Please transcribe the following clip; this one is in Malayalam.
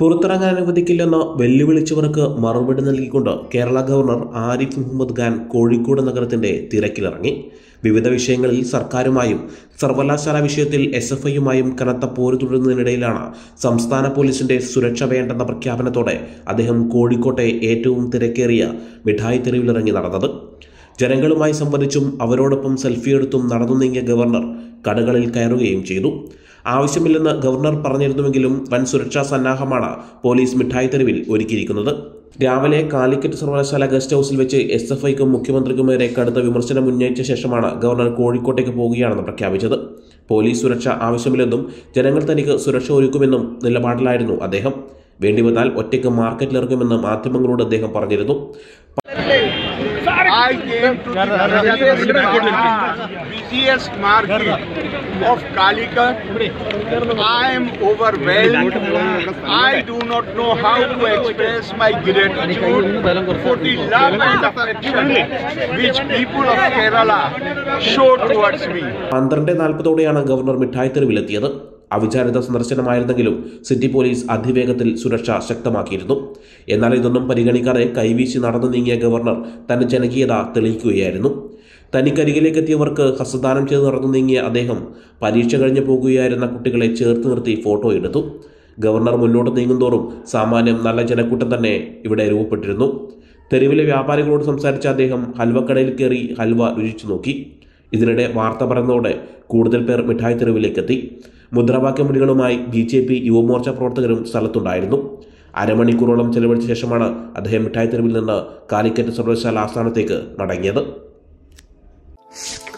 പുറത്തിറങ്ങാൻ അനുവദിക്കില്ലെന്ന് വെല്ലുവിളിച്ചവർക്ക് മറുപടി നൽകിക്കൊണ്ട് കേരള ഗവർണർ ആരിഫ് മുഹമ്മദ് ഖാൻ കോഴിക്കോട് നഗരത്തിന്റെ തിരക്കിലിറങ്ങി വിവിധ വിഷയങ്ങളിൽ സർക്കാരുമായും സർവകലാശാല വിഷയത്തിൽ എസ് എഫ് ഐയുമായും കനത്ത പോര് തുടരുന്നതിനിടയിലാണ് സംസ്ഥാന പോലീസിന്റെ സുരക്ഷ വേണ്ടെന്ന പ്രഖ്യാപനത്തോടെ അദ്ദേഹം കോഴിക്കോട്ടെ ഏറ്റവും തിരക്കേറിയ മിഠായി തെരുവിലിറങ്ങി നടന്നത് ജനങ്ങളുമായി സംവദിച്ചും അവരോടൊപ്പം സെൽഫി എടുത്തും നടന്നു നീങ്ങിയ ഗവർണർ കടകളിൽ കയറുകയും ചെയ്തു ആവശ്യമില്ലെന്ന് ഗവർണർ പറഞ്ഞിരുന്നുവെങ്കിലും വൻ സുരക്ഷാ സന്നാഹമാണ് പോലീസ് മിഠായി തെരുവിൽ ഒരുക്കിയിരിക്കുന്നത് രാവിലെ കാലിക്കറ്റ് സർവകലാശാല ഗസ്റ്റ് ഹൌസിൽ വെച്ച് എസ് എഫ് ഐക്കും മുഖ്യമന്ത്രിക്കുമെതിരെ കടുത്ത വിമർശനം ഉന്നയിച്ച ശേഷമാണ് ഗവർണർ കോഴിക്കോട്ടേക്ക് പോവുകയാണെന്ന് പ്രഖ്യാപിച്ചത് പോലീസ് സുരക്ഷ ആവശ്യമില്ലെന്നും ജനങ്ങൾ തനിക്ക് സുരക്ഷ ഒരുക്കുമെന്നും നിലപാടിലായിരുന്നു അദ്ദേഹം വേണ്ടിവന്നാൽ ഒറ്റയ്ക്ക് മാർക്കറ്റിലിറങ്ങുമെന്ന് മാധ്യമങ്ങളോട് അദ്ദേഹം പറഞ്ഞിരുന്നു I came to the busiest market of Calicut. I am overwhelmed. I do not know how to express my gratitude for the love and affection which people of Kerala show towards me. പന്ത്രണ്ട് നാൽപ്പതോടെയാണ് ഗവർണർ മിഠായി തെരുവിലെത്തിയത് അവിചാരിത സന്ദർശനമായിരുന്നെങ്കിലും സിറ്റി പോലീസ് അതിവേഗത്തിൽ സുരക്ഷ ശക്തമാക്കിയിരുന്നു എന്നാൽ ഇതൊന്നും പരിഗണിക്കാതെ കൈവീശി നടന്നു നീങ്ങിയ ഗവർണർ തന്റെ ജനകീയത തെളിയിക്കുകയായിരുന്നു തനിക്കരികിലേക്ക് എത്തിയവർക്ക് ഹസ്തദാനം ചെയ്ത് നടന്നു നീങ്ങിയ അദ്ദേഹം പരീക്ഷ കഴിഞ്ഞു പോകുകയായിരുന്ന കുട്ടികളെ ചേർത്ത് നിർത്തി ഫോട്ടോ എടുത്തു ഗവർണർ മുന്നോട്ട് നീങ്ങുന്തോറും സാമാന്യം നല്ല ജനക്കൂട്ടം തന്നെ ഇവിടെ രൂപപ്പെട്ടിരുന്നു തെരുവിലെ വ്യാപാരികളോട് സംസാരിച്ച അദ്ദേഹം ഹൽവക്കടയിൽ കയറി ഹൽവ രുചിച്ചു നോക്കി ഇതിനിടെ വാർത്ത പറഞ്ഞതോടെ കൂടുതൽ പേർ മിഠായി തെരുവിലേക്കെത്തി മുദ്രാവാക്യ വിളികളുമായി ബി ജെ പി യുവമോർച്ച പ്രവർത്തകരും സ്ഥലത്തുണ്ടായിരുന്നു അരമണിക്കൂറോളം ചെലവഴിച്ച ശേഷമാണ് അദ്ദേഹം മിഠായി തെരുവിൽ നിന്ന് കാലിക്കറ്റ് സർവകലാശാല ആസ്ഥാനത്തേക്ക് മടങ്ങിയത്